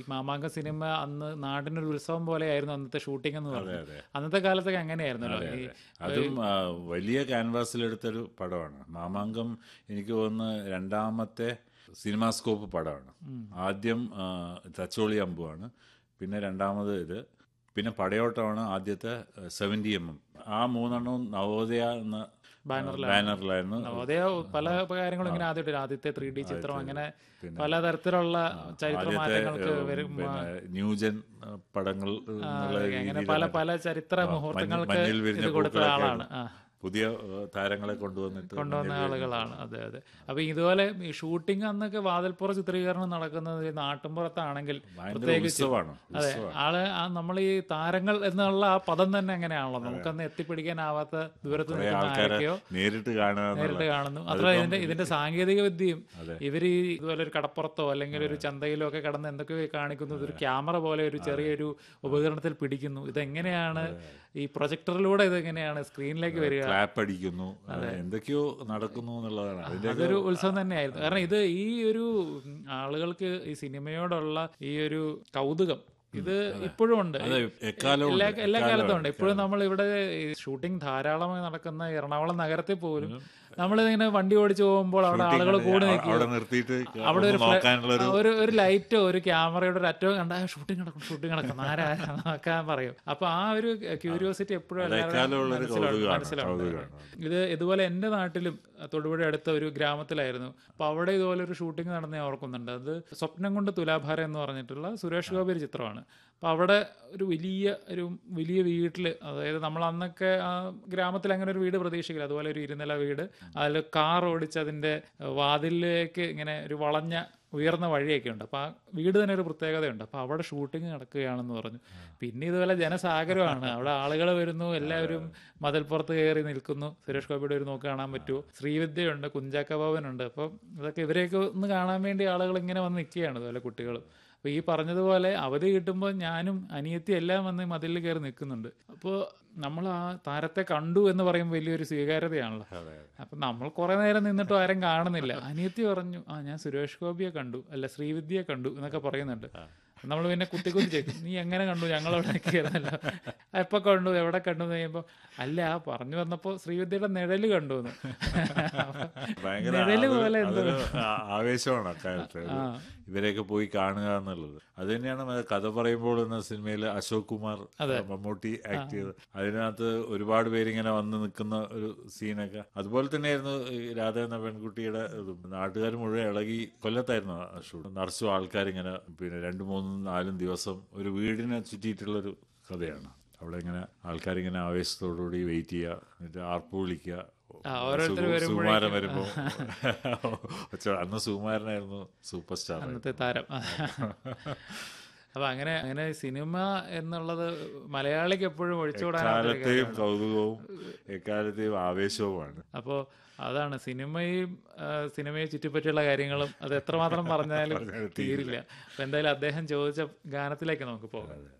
മാമാങ്ക cinema അന്ന് നാടിനൊരു ഉത്സവം പോലെയായിരുന്നു അന്നത്തെ ഷൂട്ടിംഗ് എന്ന് പറഞ്ഞത് അതെ. അന്നത്തെ കാലത്തൊക്കെ അങ്ങനെയായിരുന്നല്ലോ ഈ അതും ആ, വലിയ ക്യാൻവാസിലെടുത്തൊരു പടമാണ് മാമാങ്കം എനിക്ക് തോന്നുന്നു രണ്ടാമത്തെ സിനിമാസ്കോപ്പ് പടമാണ് ആദ്യം ആ, തച്ചോളി അമ്പുമാണ് പിന്നെ രണ്ടാമത് ഇത് പിന്നെ പടയോട്ടമാണ് ആദ്യത്തെ സെവൻറ്റി എം എം ആ മൂന്നെണ്ണവും നവോദയ എന്ന ബാനറിലായിരുന്നു നവോദയ പല കാര്യങ്ങളും ഇങ്ങനെ ആദ്യമായിട്ട് ആദ്യത്തെ ത്രീ ഡി ചിത്രം അങ്ങനെ പലതരത്തിലുള്ള ചരിത്ര ആദ്യത്തെ മാറ്റങ്ങൾക്ക് ഏഹ്, വരും പിന്നെ ന്യൂജൻ ആ, പടങ്ങൾ എന്നുള്ള അങ്ങനെ രീതിയിൽ പല പല ചരിത്ര മുഹൂർത്തങ്ങൾക്ക് മഞ്ഞിൽ വിരിഞ്ഞ ഇത് കൊടുത്ത പൂക്കളൊക്കെ ആളാണ് ആ പുതിയ ഏഹ്, താരങ്ങളെ കൊണ്ടുവന്നിട്ട് കൊണ്ടുവന്ന ആളുകളാണ് അതെ അതെ അപ്പൊ ഇതുപോലെ ഈ ഷൂട്ടിംഗ് അന്നൊക്കെ വാതിൽപ്പുറ ചിത്രീകരണം നടക്കുന്നത് ഈ നാട്ടിൻപുറത്താണെങ്കിൽ ഭയങ്കര പ്രത്യേകിച്ച് ഉത്സവമാണ് അതെ ആള് നമ്മൾ ഈ താരങ്ങൾ എന്നുള്ള ആ പദം തന്നെ എങ്ങനെയാണല്ലോ നമുക്കന്ന് എത്തിപ്പിടിക്കാനാവാത്ത ദൂരത്ത് നിൽക്കുന്ന ആൾക്കാരെ ആരൊക്കെയോ നേരിട്ട് കാണുക നേരിട്ട് എന്നുള്ള കാണുന്നു അത്ര ഇതിന്റെ ഇതിന്റെ സാങ്കേതിക വിദ്യയും ഇവര് ഈ ഇതുപോലെ ഒരു കടപ്പുറത്തോ അല്ലെങ്കിൽ ഒരു ചന്തയിലോ ഒക്കെ കടന്ന് എന്തൊക്കെയോ കാണിക്കുന്നു ഇതൊരു ക്യാമറ പോലെ ഒരു ചെറിയൊരു ഉപകരണത്തിൽ പിടിക്കുന്നു ഇതെങ്ങനെയാണ് ഈ പ്രൊജക്ടറിലൂടെ ഇതെങ്ങനെയാണ് സ്ക്രീനിലേക്ക് വരിക ക്ലാപ്പ് അടിക്കുന്നു എന്തൊക്കെയോ നടക്കുന്നു എന്നുള്ളതാണ് അതിന്റെ അതൊരു ഉത്സവം തന്നെയായിരുന്നു കാരണം ഇത് ഈ ഒരു ഉം, ആളുകൾക്ക് ഈ സിനിമയോടുള്ള ഈ ഒരു കൗതുകം ഇത് ഇപ്പോഴും ഉണ്ട് അതെ എക്കാലവും എല്ലാ എല്ലാ കാലത്തും ഉണ്ട് ഇപ്പോഴും നമ്മൾ ഇവിടെ ഷൂട്ടിംഗ് ധാരാളമായി നടക്കുന്ന എറണാകുളം നഗരത്തിൽ പോലും നമ്മളിങ്ങനെ വണ്ടി ഓടിച്ചു പോകുമ്പോൾ അവിടെ ആളുകൾ കൂടി നിൽക്കും അവിടെ നിർത്തിയിട്ട് അവിടെ ഒരു ഒന്ന് നോക്കാനുള്ള ഒരു ഒരു ഒരു ലൈറ്റോ ഒരു ക്യാമറയുടെ ഒരു അറ്റോ കണ്ട ഷൂട്ടിംഗ് നടക്കും ഷൂട്ടിംഗ് നടക്കും ആരാ നോക്കാൻ പറയും അപ്പൊ ആ ഒരു ക്യൂരിയോസിറ്റി എപ്പോഴും എല്ലാവരുടെയും എക്കാലമുള്ള ഒരു മനസ്സിലുണ്ട് കൗതുകമാണ് മനസ്സിലുണ്ട് കൗതുകമാണ് ഇത് ഇതുപോലെ എൻ്റെ നാട്ടിലും തൊടുപുഴ അടുത്ത ഒരു ഗ്രാമത്തിലായിരുന്നു അപ്പോൾ അവിടെ ഇതുപോലെ ഒരു ഷൂട്ടിംഗ് നടന്ന ഞാൻ ഓർക്കുന്നുണ്ട് അത് സ്വപ്നം കൊണ്ട് തുലാഭാരം എന്ന് പറഞ്ഞിട്ടുള്ള സുരേഷ് ഗോപി ഒരു ചിത്രമാണ് അപ്പോൾ അവിടെ ഒരു വലിയ ഒരു വലിയ വീട്ടിൽ അതായത് നമ്മൾ അന്നൊക്കെ ആ ഗ്രാമത്തിൽ അങ്ങനെ ഒരു വീട് പ്രതീക്ഷിക്കില്ല അതുപോലെ ഒരു ഇരുനില വീട് അതിൽ കാർ ഓടിച്ച് അതിൻ്റെ വാതിലിലേക്ക് ഇങ്ങനെ ഒരു വളഞ്ഞ ഉയർന്ന വഴിയൊക്കെ ഉണ്ട് അപ്പോൾ ആ വീട് തന്നെ ഒരു പ്രത്യേകതയുണ്ട് അപ്പോൾ അവിടെ ഷൂട്ടിംഗ് നടക്കുകയാണെന്ന് പറഞ്ഞു പിന്നെ ഇതുപോലെ ജനസാഗരമാണ് അവിടെ ആളുകൾ വരുന്നു എല്ലാവരും മതിൽപ്പുറത്ത് കയറി നിൽക്കുന്നു സുരേഷ് ഗോപിയുടെ ഒരു നോക്ക് കാണാൻ പറ്റുമോ ശ്രീവിദ്യയുണ്ട് കുഞ്ചാക്ക ഭവനുണ്ട് അപ്പം ഇതൊക്കെ ഇവരെയൊക്കെ ഒന്ന് കാണാൻ വേണ്ടി ആളുകൾ ഇങ്ങനെ വന്ന് നിൽക്കുകയാണ് ഇതുപോലെ കുട്ടികളും അപ്പോൾ ഈ പറഞ്ഞതുപോലെ അവധി കിട്ടുമ്പോൾ ഞാനും അനിയത്തി എല്ലാം വന്ന് മതിലിൽ കയറി നിൽക്കുന്നുണ്ട് അപ്പോൾ നമ്മൾ ആ താരത്തെ കണ്ടു എന്ന് പറയുമ്പോൾ വലിയൊരു സ്വീകാര്യതയാണല്ലോ അപ്പം നമ്മൾ കുറേ നേരം നിന്നിട്ടും ആരും കാണുന്നില്ല അനിയത്തി പറഞ്ഞു ആ ഞാൻ സുരേഷ് ഗോപിയെ കണ്ടു അല്ല ശ്രീവിദ്യയെ കണ്ടു എന്നൊക്കെ പറയുന്നുണ്ട് നമ്മൾ പിന്നെ കുത്തി കുത്തി ചോദിക്കും നീ എങ്ങനെ കണ്ടു ഞങ്ങൾ അവിടെ കയറുന്നല്ലോ എപ്പോ കണ്ടു എവിടെ കണ്ടു എന്ന് കഴിയുമ്പോൾ അല്ല പറഞ്ഞു വന്നപ്പോൾ ശ്രീവിദ്യയുടെ നിഴല് കണ്ടു എന്ന് ഭയങ്കര നിഴല് അതൊരു- പോലെ എന്തോ അതൊരു ആ- ആവേശമാണ് അക്കാലത്ത് അത് ഇവരെയൊക്കെ പോയി കാണുക എന്നുള്ളത് അത് തന്നെയാണ് മറ്റേ കഥ പറയുമ്പോൾ എന്ന സിനിമയിൽ അശോക് കുമാർ മമ്മൂട്ടി ആക്ട് ചെയ്ത് അതിനകത്ത് ഒരുപാട് പേരിങ്ങനെ വന്ന് നിൽക്കുന്ന ഒരു സീനൊക്കെ അതുപോലെ തന്നെയായിരുന്നു ഈ രാധ എന്ന പെൺകുട്ടിയുടെ ഇതും. നാട്ടുകാർ മുഴുവൻ ഇളകി കൊല്ലത്തായിരുന്നു ആ ഷൂട്ട് നിറച്ചും ആൾക്കാരിങ്ങനെ പിന്നെ രണ്ട് മൂന്നും നാലും ദിവസം ഒരു വീടിനെ ചുറ്റിയിട്ടുള്ളൊരു കഥയാണ് അവിടെ ഇങ്ങനെ ആൾക്കാരിങ്ങനെ ആവേശത്തോടുകൂടി വെയിറ്റ് ചെയ്യുക എന്നിട്ട് ആർപ്പ് വിളിക്കുക ആ, ഓരോരുത്തർ സുകു- വരുമ്പോഴേക്കും സുകുമാരൻ വരുമ്പോ ഒച്ച- അന്ന് സുകുമാരനായിരുന്നു സൂപ്പർ സ്റ്റാർ അന്നത്തെ താരം അപ്പൊ അങ്ങനെ അങ്ങനെ സിനിമ എന്നുള്ളത് മലയാളിക്ക് എപ്പോഴും ഒഴിച്ചുകൂടാനാത്ത എക്കാലത്തെയും കൗതുകവും എക്കാലത്തെയും ആവേശവുമാണ് അപ്പോൾ അതാണ് സിനിമയും ആ, സിനിമയെ ചുറ്റിപ്പറ്റിയുള്ള കാര്യങ്ങളും അത് എത്രമാത്രം പറഞ്ഞാലും തീരില്ല അപ്പൊ എന്തായാലും അദ്ദേഹം ചോദിച്ച ഗാനത്തിലേക്ക് നമുക്ക് പോകാം